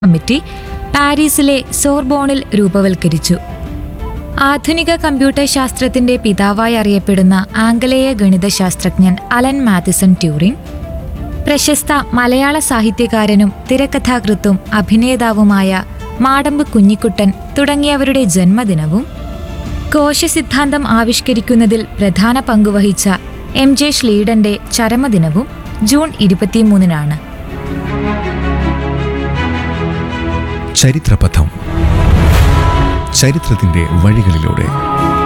committee പാരീസിലെ സോർബോണിൽ രൂപവൽക്കരിച്ചു ആധുനിക computer ശാസ്ത്രത്തിന്റെ പിതാവായി അറിയപ്പെടുന്ന ആംഗലേയ ഗണിതശാസ്ത്രജ്ഞൻ അലൻ മാത്തിസൺ ട്യൂറിംഗ് പ്രശസ്ത മലയാള സാഹിത്യകാരനും തിരക്കഥാകൃത്തും അഭിനേതാവുമായ മാടമ്പ് കുഞ്ഞിക്കുട്ടൻ തുടങ്ങിയവരുടെ ജന്മദിനവും കോശസിദ്ധാന്തം ആവിഷ്കരിക്കുന്നതിൽ പ്രധാന പങ്കുവഹിച്ച എം ജെ ശ്ലീഡന്റെ ചരമദിനവും ജൂൺ ഇരുപത്തിമൂന്നിനാണ് ചരിത്രപഥം ചരിത്രത്തിന്റെ വഴികളിലൂടെ